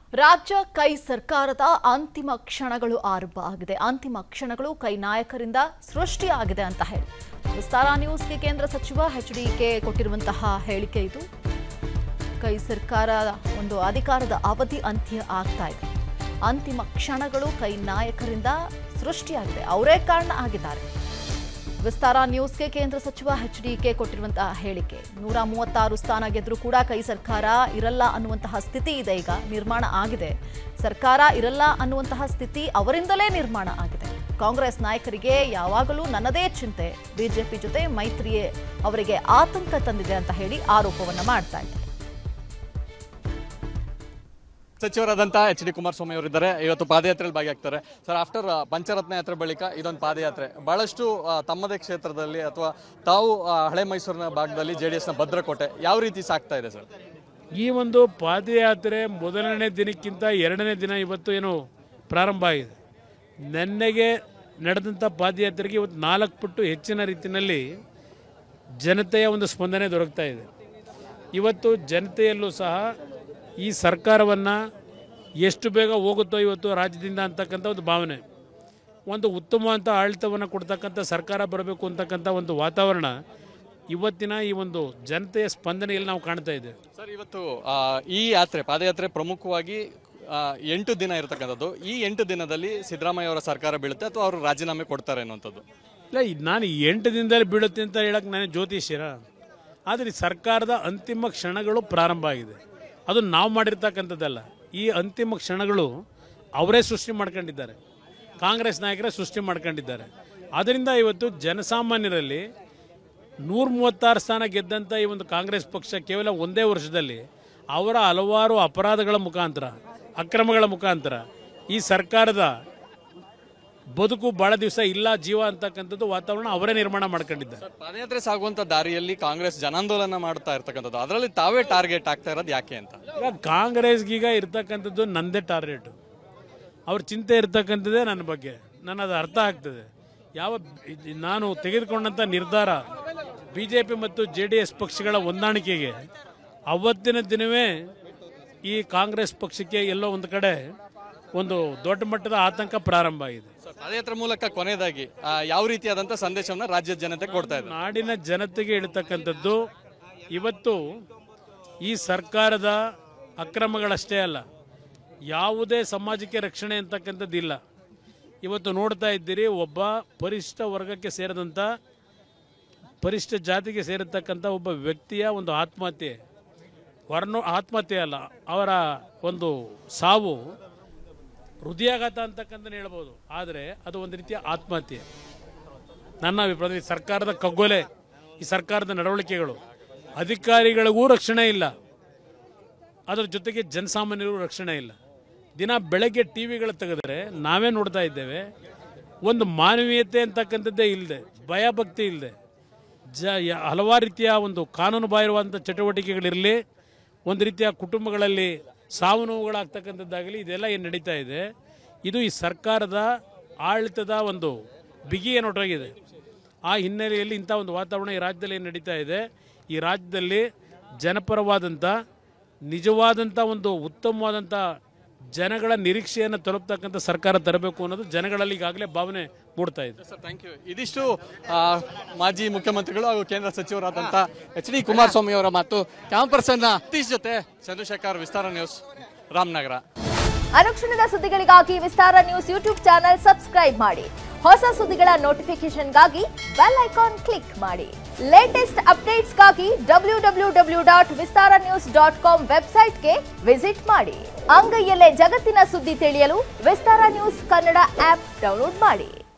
ರಾಜ್ಯ ಕೈ ಸರ್ಕಾರದ ಅಂತಿಮ ಕ್ಷಣಗಳು ಆರಂಭ ಆಗಿದೆ ಅಂತಿಮ ಕ್ಷಣಗಳು ಕೈ ನಾಯಕರಿಂದ ಸೃಷ್ಟಿಯಾಗಿದೆ ಅಂತ ಹೇಳಿ ವಿಸ್ತಾರ ನ್ಯೂಸ್ಗೆ ಕೇಂದ್ರ ಸಚಿವ ಎಚ್ ಡಿಕೆ ಕೊಟ್ಟಿರುವಂತಹ ಹೇಳಿಕೆ ಇದು ಕೈ ಸರ್ಕಾರ ಒಂದು ಅಧಿಕಾರದ ಅವಧಿ ಅಂತ್ಯ ಆಗ್ತಾ ಇದೆ ಅಂತಿಮ ಕ್ಷಣಗಳು ಕೈ ನಾಯಕರಿಂದ ಸೃಷ್ಟಿಯಾಗಿದೆ ಅವರೇ ಕಾರಣ ಆಗಿದ್ದಾರೆ ವಿಸ್ತಾರ ನ್ಯೂಸ್ಗೆ ಕೇಂದ್ರ ಸಚಿವ ಎಚ್ ಡಿಕೆ ಕೊಟ್ಟಿರುವಂತಹ ಹೇಳಿಕೆ ನೂರ ಮೂವತ್ತಾರು ಸ್ಥಾನ ಗೆದ್ರೂ ಕೂಡ ಕೈ ಸರ್ಕಾರ ಇರಲ್ಲ ಅನ್ನುವಂತಹ ಸ್ಥಿತಿ ಇದೆ ಈಗ ನಿರ್ಮಾಣ ಆಗಿದೆ ಸರ್ಕಾರ ಇರಲ್ಲ ಅನ್ನುವಂತಹ ಸ್ಥಿತಿ ಅವರಿಂದಲೇ ನಿರ್ಮಾಣ ಆಗಿದೆ ಕಾಂಗ್ರೆಸ್ ನಾಯಕರಿಗೆ ಯಾವಾಗಲೂ ನನ್ನದೇ ಚಿಂತೆ ಬಿಜೆಪಿ ಜೊತೆ ಮೈತ್ರಿಯೇ ಅವರಿಗೆ ಆತಂಕ ತಂದಿದೆ ಅಂತ ಹೇಳಿ ಆರೋಪವನ್ನ ಮಾಡ್ತಾ ಇದ್ದಾರೆ ಸಚಿವರಾದಂಥ ಎಚ್ ಡಿ ಕುಮಾರಸ್ವಾಮಿ ಅವರಿದ್ದಾರೆ ಇವತ್ತು ಪಾದಯಾತ್ರೆಯಲ್ಲಿ ಭಾಗಿಯಾಗ್ತಾರೆ ಸರ್ ಆಫ್ಟರ್ ಪಂಚರತ್ನ ಯಾತ್ರೆ ಬಳಿಕ ಇದೊಂದು ಪಾದಯಾತ್ರೆ ಬಹಳಷ್ಟು ಆ, ತಮ್ಮದೇ ಕ್ಷೇತ್ರದಲ್ಲಿ ಅಥವಾ ತಾವು ಆ, ಹಳೆ ಮೈಸೂರಿನ ಭಾಗದಲ್ಲಿ ಜೆ ಡಿ ಎಸ್ನ ಭದ್ರಕೋಟೆ ಯಾವ ರೀತಿ ಸಾಕ್ತಾ ಇದೆ ಸರ್ ಈ ಒಂದು ಪಾದಯಾತ್ರೆ ಮೊದಲನೇ ದಿನಕ್ಕಿಂತ ಎರಡನೇ ದಿನ ಇವತ್ತು ಏನು ಪ್ರಾರಂಭ ಆಗಿದೆ ನೆನ್ನೆಗೆ ನಡೆದಂಥ ಪಾದಯಾತ್ರೆಗೆ ಇವತ್ತು ನಾಲ್ಕು ಪಟ್ಟು ಹೆಚ್ಚಿನ ರೀತಿಯಲ್ಲಿ ಜನತೆಯ ಒಂದು ಸ್ಪಂದನೆ ದೊರಕ್ತಾ ಇದೆ ಇವತ್ತು ಜನತೆಯಲ್ಲೂ ಸಹ ಈ ಸರ್ಕಾರವನ್ನು ಎಷ್ಟು ಬೇಗ ಹೋಗುತ್ತೋ ಇವತ್ತು ರಾಜ್ಯದಿಂದ ಅಂತಕ್ಕಂಥ ಒಂದು ಭಾವನೆ ಒಂದು ಉತ್ತಮವಾದ ಆಡಳಿತವನ್ನು ಕೊಡ್ತಕ್ಕಂಥ ಸರ್ಕಾರ ಬರಬೇಕು ಅಂತಕ್ಕಂಥ ಒಂದು ವಾತಾವರಣ ಇವತ್ತಿನ ಈ ಒಂದು ಜನತೆಯ ಸ್ಪಂದನೆಯಲ್ಲಿ ನಾವು ಕಾಣ್ತಾ ಇದ್ದೇವೆ ಸರ್ ಇವತ್ತು ಆ, ಈ ಯಾತ್ರೆ ಪಾದಯಾತ್ರೆ ಪ್ರಮುಖವಾಗಿ ಆ, ಎಂಟು ದಿನ ಇರತಕ್ಕಂಥದ್ದು ಈ ಎಂಟು ದಿನದಲ್ಲಿ ಸಿದ್ದರಾಮಯ್ಯ ಅವರ ಸರ್ಕಾರ ಬೀಳುತ್ತೆ ಅಥವಾ ಅವರು ರಾಜೀನಾಮೆ ಕೊಡ್ತಾರೆ ಅನ್ನುವಂಥದ್ದು ಇಲ್ಲ ಇದ್ ನಾನು ಈ ಎಂಟು ದಿನದಲ್ಲಿ ಬೀಳುತ್ತೆ ಅಂತ ಹೇಳಕ್ಕೆ ನಾನು ಜ್ಯೋತಿಷ್ಯರ ಆದರೆ ಈ ಸರ್ಕಾರದ ಅಂತಿಮ ಕ್ಷಣಗಳು ಪ್ರಾರಂಭ ಆಗಿದೆ ಅದು ನಾವು ಮಾಡಿರ್ತಕ್ಕಂಥದ್ದಲ್ಲ ಈ ಅಂತಿಮ ಕ್ಷಣಗಳು ಅವರೇ ಸೃಷ್ಟಿ ಮಾಡ್ಕೊಂಡಿದ್ದಾರೆ ಕಾಂಗ್ರೆಸ್ ನಾಯಕರೇ ಸೃಷ್ಟಿ ಮಾಡ್ಕೊಂಡಿದ್ದಾರೆ ಅದರಿಂದ ಇವತ್ತು ಜನಸಾಮಾನ್ಯರಲ್ಲಿ ನೂರ ಮೂವತ್ತಾರು ಸ್ಥಾನ ಗೆದ್ದಂಥ ಈ ಒಂದು ಕಾಂಗ್ರೆಸ್ ಪಕ್ಷ ಕೇವಲ ಒಂದೇ ವರ್ಷದಲ್ಲಿ ಅವರ ಹಲವಾರು ಅಪರಾಧಗಳ ಮುಖಾಂತರ ಅಕ್ರಮಗಳ ಮುಖಾಂತರ ಈ ಸರ್ಕಾರದ ಬದುಕು ಬಹಳ ದಿವಸ ಇಲ್ಲ ಜೀವ ಅಂತಕ್ಕಂಥದ್ದು ವಾತಾವರಣ ಅವರೇ ನಿರ್ಮಾಣ ಮಾಡ್ಕೊಂಡಿದ್ದಾರೆ ಸರ್ ಪಾದಯಾತ್ರೆ ಸಾಗುವಂತ ದಾರಿಯಲ್ಲಿ ಕಾಂಗ್ರೆಸ್ ಜನಾಂದೋಲನ ಮಾಡ್ತಾ ಇರ್ತಕ್ಕಂಥದ್ದು ಅದರಲ್ಲಿ ತಾವೇ ಟಾರ್ಗೆಟ್ ಆಗ್ತಾ ಇರೋದು ಯಾಕೆ ಅಂತ ಈಗ ಕಾಂಗ್ರೆಸ್ಗೀಗ ಇರ್ತಕ್ಕಂಥದ್ದು ನಂದೇ ಟಾರ್ಗೆಟು ಅವ್ರ ಚಿಂತೆ ಇರ್ತಕ್ಕಂಥದ್ದೇ ನನ್ನ ಬಗ್ಗೆ ನನ್ನ ಅದು ಅರ್ಥ ಆಗ್ತದೆ ಯಾವ ಇದ್- ನಾನು ತೆಗೆದುಕೊಂಡಂಥ ನಿರ್ಧಾರ ಬಿ ಜೆ ಪಿ ಮತ್ತು ಜೆ ಡಿ ಎಸ್ ಪಕ್ಷಗಳ ಹೊಂದಾಣಿಕೆಗೆ ಅವತ್ತಿನ ದಿನವೇ ಈ ಕಾಂಗ್ರೆಸ್ ಪಕ್ಷಕ್ಕೆ ಎಲ್ಲೋ ಒಂದು ಕಡೆ ಒಂದು ದೊಡ್ಡ ಮಟ್ಟದ ಆತಂಕ ಪ್ರಾರಂಭ ಆಗಿದೆ ಸರ್ ಪಾದಯಾತ್ರೆ ಮೂಲಕ ಕೊನೆಯದಾಗಿ ಆ, ಯಾವ ರೀತಿಯಾದಂತ ಸಂದೇಶವನ್ನ ರಾಜ್ಯದ ಜನತೆ ಕೊಡ್ತಾ ಇದ್ದಾರೆ ನಾಡಿನ ಜನತೆಗೆ ಹೇಳ್ತಕ್ಕಂಥದ್ದು ಇವತ್ತು ಈ ಸರ್ಕಾರದ ಅಕ್ರಮಗಳಷ್ಟೇ ಅಲ್ಲ ಯಾವುದೇ ಸಮಾಜಕ್ಕೆ ರಕ್ಷಣೆ ಅಂತಕ್ಕಂಥದ್ದಿಲ್ಲ ಇವತ್ತು ನೋಡ್ತಾ ಇದ್ದೀರಿ ಒಬ್ಬ ಪರಿಶಿಷ್ಟ ವರ್ಗಕ್ಕೆ ಸೇರಿದಂಥ ಪರಿಶಿಷ್ಟ ಜಾತಿಗೆ ಸೇರಿರ್ತಕ್ಕಂಥ ಒಬ್ಬ ವ್ಯಕ್ತಿಯ ಒಂದು ಆತ್ಮಹತ್ಯೆ ವರ್ಣ ಆತ್ಮಹತ್ಯೆ ಅಲ್ಲ ಅವರ ಒಂದು ಸಾವು ಹೃದಯಾಘಾತ ಅಂತಕ್ಕಂಥ ಹೇಳ್ಬೋದು ಆದರೆ ಅದು ಒಂದು ರೀತಿಯ ಆತ್ಮಹತ್ಯೆ ನನ್ನ ಅಭಿಪ್ರಾಯ ಈ ಸರ್ಕಾರದ ಕಗ್ಗೊಲೆ ಈ ಸರ್ಕಾರದ ನಡವಳಿಕೆಗಳು ಅಧಿಕಾರಿಗಳಿಗೂ ರಕ್ಷಣೆ ಇಲ್ಲ ಅದರ ಜೊತೆಗೆ ಜನಸಾಮಾನ್ಯರಿಗೂ ರಕ್ಷಣೆ ಇಲ್ಲ ದಿನ ಬೆಳಗ್ಗೆ ಟಿ ವಿಗಳು ತೆಗೆದರೆ ನಾವೇ ನೋಡ್ತಾ ಇದ್ದೇವೆ ಒಂದು ಮಾನವೀಯತೆ ಅಂತಕ್ಕಂಥದ್ದೇ ಇಲ್ಲದೆ ಭಯಭಕ್ತಿ ಇಲ್ಲದೆ ಜ ಯ- ಹಲವಾರು ರೀತಿಯ ಒಂದು ಕಾನೂನು ಬಾಹಿರವಾದಂಥ ಚಟುವಟಿಕೆಗಳಿರಲಿ ಒಂದು ರೀತಿಯ ಕುಟುಂಬಗಳಲ್ಲಿ ಸಾವು ನೋವುಗಳಾಗ್ತಕ್ಕಂಥದ್ದಾಗಲಿ ಇದೆಲ್ಲ ಏನು ನಡೀತಾ ಇದೆ ಇದು ಈ ಸರ್ಕಾರದ ಆಡಳಿತದ ಒಂದು ಬಿಗಿ ಏನೊಟ್ಟೋಗಿದೆ ಆ ಹಿನ್ನೆಲೆಯಲ್ಲಿ ಇಂಥ ಒಂದು ವಾತಾವರಣ ಈ ರಾಜ್ಯದಲ್ಲಿ ಏನು ನಡೀತಾ ಇದೆ ಈ ರಾಜ್ಯದಲ್ಲಿ ಜನಪರವಾದಂಥ ನಿಜವಾದಂಥ ಒಂದು ಉತ್ತಮವಾದಂಥ ಜನಗಳ ನಿರೀಕ್ಷೆಯನ್ನು ತಲುಪ್ತಕ್ಕಂಥ ಸರ್ಕಾರ ತರಬೇಕು ಅನ್ನೋದು ಜನಗಳಲ್ಲಿ ಈಗಾಗಲೇ ಭಾವನೆ ಮೂಡ್ತಾ ಇದೆ ಸರ್ ಥ್ಯಾಂಕ್ ಯು ಇದಿಷ್ಟು ಆ, ಮಾಜಿ ಮುಖ್ಯಮಂತ್ರಿಗಳು ಹಾಗೂ ಕೇಂದ್ರ ಸಚಿವರಾದಂಥ ಎಚ್ ಡಿ ಕುಮಾರಸ್ವಾಮಿ ಅವರ ಮಾತು ಕ್ಯಾಮ್ ಪರ್ಸನ್ ಸತೀಶ್ ಜೊತೆ ಚಂದ್ರಶೇಖರ್ ವಿಸ್ತಾರ ನ್ಯೂಸ್ ರಾಮನಗರ ಅನುಕ್ಷಣದ ಸುದ್ದಿಗಳಿಗಾಗಿ Vistara news YouTube channel subscribe ಮಾಡಿ ಹೊಸ ಸುದ್ದಿಗಳ ನೋಟಿಫಿಕೇಶನ್ಗಾಗಿ ಬೆಲ್ ಐಕಾನ್ ಕ್ಲಿಕ್ ಮಾಡಿ ಲೇಟೆಸ್ಟ್ ಅಪ್ಡೇಟ್ಸ್ಗಾಗಿ W W W dot Vistara news dot com ವೆಬ್ಸೈಟ್ಗೆ ವಿಸಿಟ್ ಮಾಡಿ ಅಂಗೈಯಲ್ಲೇ ಜಗತ್ತಿನ ಸುದ್ದಿ ತಿಳಿಯಲು Vistara news Kannada app download ಮಾಡಿ